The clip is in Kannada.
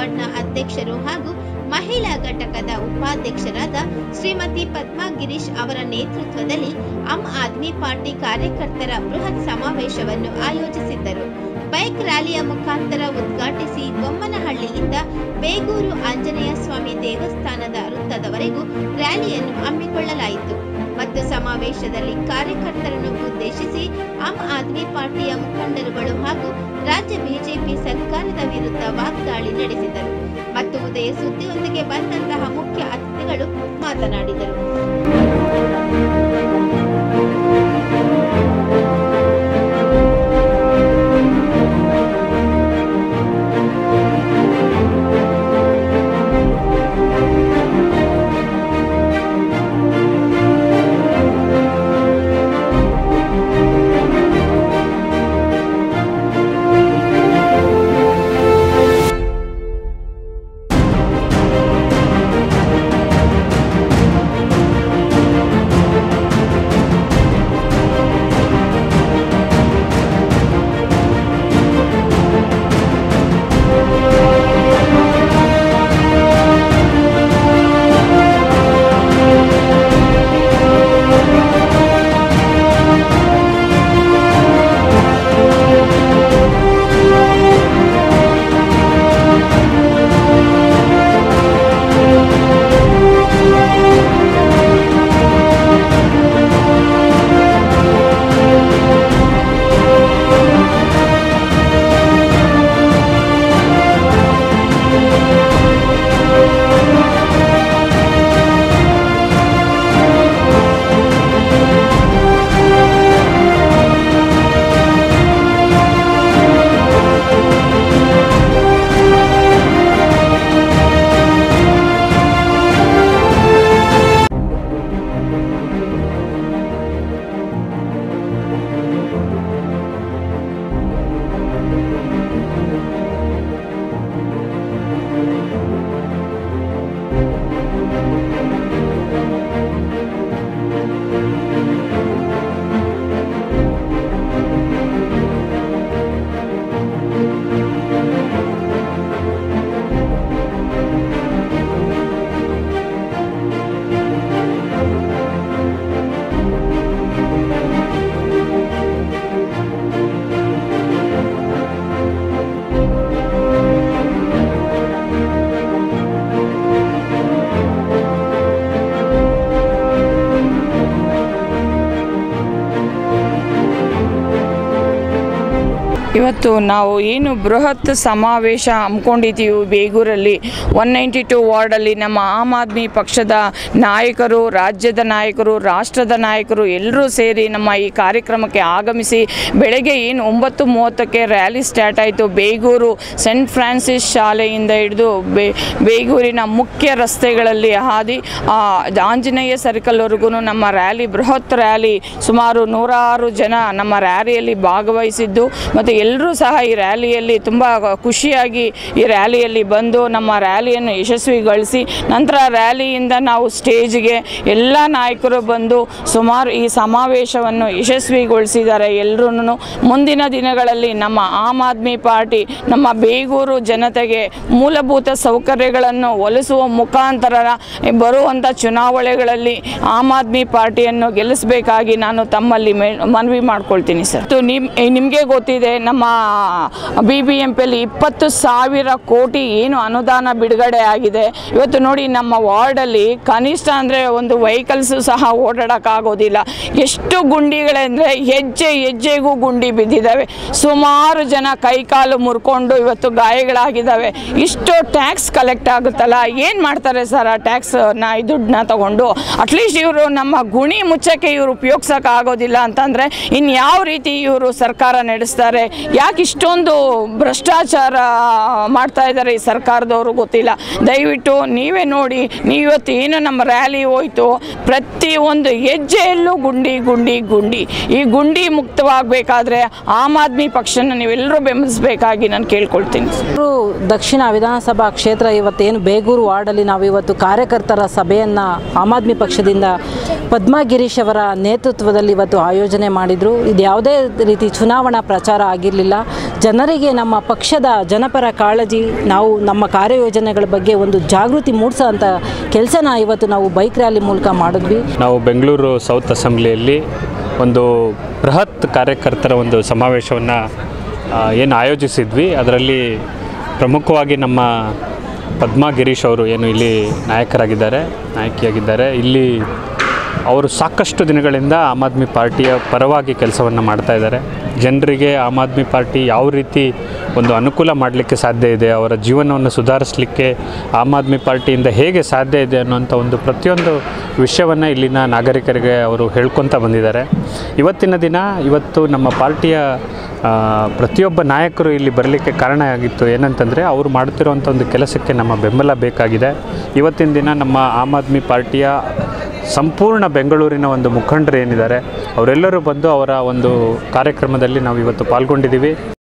ವಾರ್ಡ್ನ ಅಧ್ಯಕ್ಷರು ಹಾಗೂ ಮಹಿಳಾ ಘಟಕದ ಉಪಾಧ್ಯಕ್ಷರಾದ ಶ್ರೀಮತಿ ಪದ್ಮಾ ಗಿರೀಶ್ ಅವರ ನೇತೃತ್ವದಲ್ಲಿ ಆಮ್ ಆದ್ಮಿ ಪಾರ್ಟಿ ಕಾರ್ಯಕರ್ತರ ಬೃಹತ್ ಸಮಾವೇಶವನ್ನು ಆಯೋಜಿಸಿದ್ದರು ಬೈಕ್ ರ್ಯಾಲಿಯ ಮುಖಾಂತರ ಉದ್ಘಾಟಿಸಿ ಬೊಮ್ಮನಹಳ್ಳಿಯಿಂದ ಬೇಗೂರು ಆಂಜನೇಯ ಸ್ವಾಮಿ ದೇವಸ್ಥಾನದ ವೃತ್ತದವರೆಗೂ ರ್ಯಾಲಿಯನ್ನು ಹಮ್ಮಿಕೊಳ್ಳಲಾಯಿತು ಮತ್ತು ಸಮಾವೇಶದಲ್ಲಿ ಕಾರ್ಯಕರ್ತರನ್ನು ಉದ್ದೇಶಿಸಿ ಆಮ್ ಆದ್ಮಿ ಪಾರ್ಟಿಯ ಮುಖಂಡರುಗಳು ಹಾಗೂ ರಾಜ್ಯ ಬಿಜೆಪಿ ಸರ್ಕಾರದ ವಿರುದ್ಧ ವಾಗ್ದಾಳಿ ನಡೆಸಿದರು ಮತ್ತು ಉದಯ ಸುದ್ದಿಯೊಂದಿಗೆ ಬಂದಂತಹ ಮುಖ್ಯ ಅತಿಥಿಗಳು ಮಾತನಾಡಿದರು ಇವತ್ತು ನಾವು ಏನು ಬೃಹತ್ ಸಮಾವೇಶ ಹಮ್ಮಿಕೊಂಡಿದ್ದೀವಿ ಬೇಗೂರಲ್ಲಿ ಒನ್ ನೈಂಟಿ ಟು ವಾರ್ಡಲ್ಲಿ ನಮ್ಮ ಆಮ್ ಆದ್ಮಿ ಪಕ್ಷದ ನಾಯಕರು ರಾಜ್ಯದ ನಾಯಕರು ರಾಷ್ಟ್ರದ ನಾಯಕರು ಎಲ್ಲರೂ ಸೇರಿ ನಮ್ಮ ಈ ಕಾರ್ಯಕ್ರಮಕ್ಕೆ ಆಗಮಿಸಿ ಬೆಳಗ್ಗೆ ಏನು ಒಂಬತ್ತು ಮೂವತ್ತಕ್ಕೆ ರ್ಯಾಲಿ ಸ್ಟಾರ್ಟ್ ಆಯಿತು ಬೇಗೂರು ಸೆಂಟ್ ಫ್ರಾನ್ಸಿಸ್ ಶಾಲೆಯಿಂದ ಹಿಡಿದು ಬೇ ಬೇಗೂರಿನ ಮುಖ್ಯ ರಸ್ತೆಗಳಲ್ಲಿ ಹಾದಿ ಆ, ಆಂಜನೇಯ ಸರ್ಕಲ್ವರೆಗೂ ನಮ್ಮ ರ್ಯಾಲಿ ಬೃಹತ್ ರ್ಯಾಲಿ ಸುಮಾರು ನೂರಾರು ಜನ ನಮ್ಮ ರ್ಯಾಲಿಯಲ್ಲಿ ಭಾಗವಹಿಸಿದ್ದು ಮತ್ತು ಎಲ್ಲರೂ ಸಹ ಈ ರ್ಯಾಲಿಯಲ್ಲಿ ತುಂಬ ಖುಷಿಯಾಗಿ ಈ ರ್ಯಾಲಿಯಲ್ಲಿ ಬಂದು ನಮ್ಮ ರ್ಯಾಲಿಯನ್ನು ಯಶಸ್ವಿಗೊಳಿಸಿ ನಂತರ ರ್ಯಾಲಿಯಿಂದ ನಾವು ಸ್ಟೇಜ್ಗೆ ಎಲ್ಲ ನಾಯಕರು ಬಂದು ಸುಮಾರು ಈ ಸಮಾವೇಶವನ್ನು ಯಶಸ್ವಿಗೊಳಿಸಿದ್ದಾರೆ ಎಲ್ಲರೂ ಮುಂದಿನ ದಿನಗಳಲ್ಲಿ ನಮ್ಮ ಆಮ್ ಆದ್ಮಿ ಪಾರ್ಟಿ ನಮ್ಮ ಬೇಗೂರು ಜನತೆಗೆ ಮೂಲಭೂತ ಸೌಕರ್ಯಗಳನ್ನು ಒಲಿಸುವ ಮುಖಾಂತರ ಬರುವಂಥ ಚುನಾವಣೆಗಳಲ್ಲಿ ಆಮ್ ಆದ್ಮಿ ಪಾರ್ಟಿಯನ್ನು ಗೆಲ್ಲಿಸಬೇಕಾಗಿ ನಾನು ತಮ್ಮಲ್ಲಿ ಮೇ ಮನವಿ ಮಾಡ್ಕೊಳ್ತೀನಿ ಸರ್ ಮತ್ತು ನಿಮ್ ನಿಮಗೆ ಗೊತ್ತಿದೆ ನಮ್ಮ ಬಿ ಬಿ ಎಂ ಪಿಯಲ್ಲಿ ಇಪ್ಪತ್ತು ಸಾವಿರ ಕೋಟಿ ಏನು ಅನುದಾನ ಬಿಡುಗಡೆ ಆಗಿದೆ ಇವತ್ತು ನೋಡಿ ನಮ್ಮ ವಾರ್ಡಲ್ಲಿ ಕನಿಷ್ಠ ಅಂದರೆ ಒಂದು ವೆಹಿಕಲ್ಸು ಸಹ ಓಡಾಡೋಕ್ಕಾಗೋದಿಲ್ಲ ಎಷ್ಟು ಗುಂಡಿಗಳೆಂದರೆ ಹೆಜ್ಜೆ ಹೆಜ್ಜೆಗೂ ಗುಂಡಿ ಬಿದ್ದಿದ್ದಾವೆ ಸುಮಾರು ಜನ ಕೈಕಾಲು ಮುರ್ಕೊಂಡು ಇವತ್ತು ಗಾಯಗಳಾಗಿದ್ದಾವೆ ಇಷ್ಟು ಟ್ಯಾಕ್ಸ್ ಕಲೆಕ್ಟ್ ಆಗುತ್ತಲ್ಲ ಏನು ಮಾಡ್ತಾರೆ ಸರ್ ಆ ಟ್ಯಾಕ್ಸ್ನ ಈ ದುಡ್ಡನ್ನ ತಗೊಂಡು ಅಟ್ಲೀಸ್ಟ್ ಇವರು ನಮ್ಮ ಗುಣಿ ಮುಚ್ಚಕ್ಕೆ ಇವರು ಉಪಯೋಗ್ಸೋಕೆ ಆಗೋದಿಲ್ಲ ಅಂತಂದರೆ ಇನ್ನು ಯಾವ ರೀತಿ ಇವರು ಸರ್ಕಾರ ನಡೆಸ್ತಾರೆ ಯಾಕೆ ಇಷ್ಟೊಂದು ಭ್ರಷ್ಟಾಚಾರ ಮಾಡ್ತಾ ಇದ್ದಾರೆ ಈ ಸರ್ಕಾರದವರು ಗೊತ್ತಿಲ್ಲ ದಯವಿಟ್ಟು ನೀವೇ ನೋಡಿ ನೀವು ಇವತ್ತು ಏನು ನಮ್ಮ ರ್ಯಾಲಿ ಹೋಯ್ತು ಪ್ರತಿ ಒಂದು ಹೆಜ್ಜೆಯಲ್ಲೂ ಗುಂಡಿ ಗುಂಡಿ ಗುಂಡಿ ಈ ಗುಂಡಿ ಮುಕ್ತವಾಗಬೇಕಾದ್ರೆ ಆಮ್ ಆದ್ಮಿ ಪಕ್ಷನ ನೀವೆಲ್ಲರೂ ಬೆಂಬಲಿಸಬೇಕಾಗಿ ನಾನು ಕೇಳ್ಕೊಳ್ತೀನಿ ಬೆಂಗಳೂರು ದಕ್ಷಿಣ ವಿಧಾನಸಭಾ ಕ್ಷೇತ್ರ ಇವತ್ತೇನು ಬೇಗೂರು ವಾರ್ಡಲ್ಲಿ ನಾವು ಇವತ್ತು ಕಾರ್ಯಕರ್ತರ ಸಭೆಯನ್ನು ಆಮ್ ಆದ್ಮಿ ಪಕ್ಷದಿಂದ ಪದ್ಮಾ ಗಿರೀಶ್ ಅವರ ನೇತೃತ್ವದಲ್ಲಿ ಇವತ್ತು ಆಯೋಜನೆ ಮಾಡಿದರು ಇದು ಯಾವುದೇ ರೀತಿ ಚುನಾವಣಾ ಪ್ರಚಾರ ಆಗಿರಲಿಲ್ಲ ಇರಲಿಲ್ಲ ಜನರಿಗೆ ನಮ್ಮ ಪಕ್ಷದ ಜನಪರ ಕಾಳಜಿ ನಾವು ನಮ್ಮ ಕಾರ್ಯಯೋಜನೆಗಳ ಬಗ್ಗೆ ಒಂದು ಜಾಗೃತಿ ಮೂಡಿಸೋ ಅಂಥ ಕೆಲಸನ ಇವತ್ತು ನಾವು ಬೈಕ್ ರ್ಯಾಲಿ ಮೂಲಕ ಮಾಡಿದ್ವಿ ನಾವು ಬೆಂಗಳೂರು ಸೌತ್ ಅಸೆಂಬ್ಲಿಯಲ್ಲಿ ಒಂದು ಬೃಹತ್ ಕಾರ್ಯಕರ್ತರ ಒಂದು ಸಮಾವೇಶವನ್ನು ಏನು ಆಯೋಜಿಸಿದ್ವಿ ಅದರಲ್ಲಿ ಪ್ರಮುಖವಾಗಿ ನಮ್ಮ ಪದ್ಮಾ ಗಿರೀಶ್ ಅವರು ಏನು ಇಲ್ಲಿ ನಾಯಕರಾಗಿದ್ದಾರೆ ನಾಯಕಿಯಾಗಿದ್ದಾರೆ ಇಲ್ಲಿ ಅವರು ಸಾಕಷ್ಟು ದಿನಗಳಿಂದ ಆಮ್ ಆದ್ಮಿ ಪಾರ್ಟಿಯ ಪರವಾಗಿ ಕೆಲಸವನ್ನು ಮಾಡ್ತಾ ಇದ್ದಾರೆ ಜನರಿಗೆ ಆಮ್ ಆದ್ಮಿ ಪಾರ್ಟಿ ಯಾವ ರೀತಿ ಒಂದು ಅನುಕೂಲ ಮಾಡಲಿಕ್ಕೆ ಸಾಧ್ಯ ಇದೆ ಅವರ ಜೀವನವನ್ನು ಸುಧಾರಿಸಲಿಕ್ಕೆ ಆಮ್ ಆದ್ಮಿ ಪಾರ್ಟಿಯಿಂದ ಹೇಗೆ ಸಾಧ್ಯ ಇದೆ ಅನ್ನುವಂಥ ಒಂದು ಪ್ರತಿಯೊಂದು ವಿಷಯವನ್ನು ಇಲ್ಲಿನ ನಾಗರಿಕರಿಗೆ ಅವರು ಹೇಳ್ಕೊತ ಬಂದಿದ್ದಾರೆ ಇವತ್ತಿನ ದಿನ ಇವತ್ತು ನಮ್ಮ ಪಾರ್ಟಿಯ ಆ, ಪ್ರತಿಯೊಬ್ಬ ನಾಯಕರು ಇಲ್ಲಿ ಬರಲಿಕ್ಕೆ ಕಾರಣ ಆಗಿತ್ತು ಏನಂತಂದರೆ ಅವರು ಮಾಡ್ತಿರೋವಂಥ ಒಂದು ಕೆಲಸಕ್ಕೆ ನಮ್ಮ ಬೆಂಬಲ ಬೇಕಾಗಿದೆ ಇವತ್ತಿನ ದಿನ ನಮ್ಮ ಆಮ್ ಆದ್ಮಿ ಪಾರ್ಟಿಯ ಸಂಪೂರ್ಣ ಬೆಂಗಳೂರಿನ ಒಂದು ಮುಖಂಡರು ಏನಿದ್ದಾರೆ ಅವರೆಲ್ಲರೂ ಬಂದು ಅವರ ಒಂದು ಕಾರ್ಯಕ್ರಮದಲ್ಲಿ ನಾವು ಇವತ್ತು ಪಾಲ್ಗೊಂಡಿದ್ದೀವಿ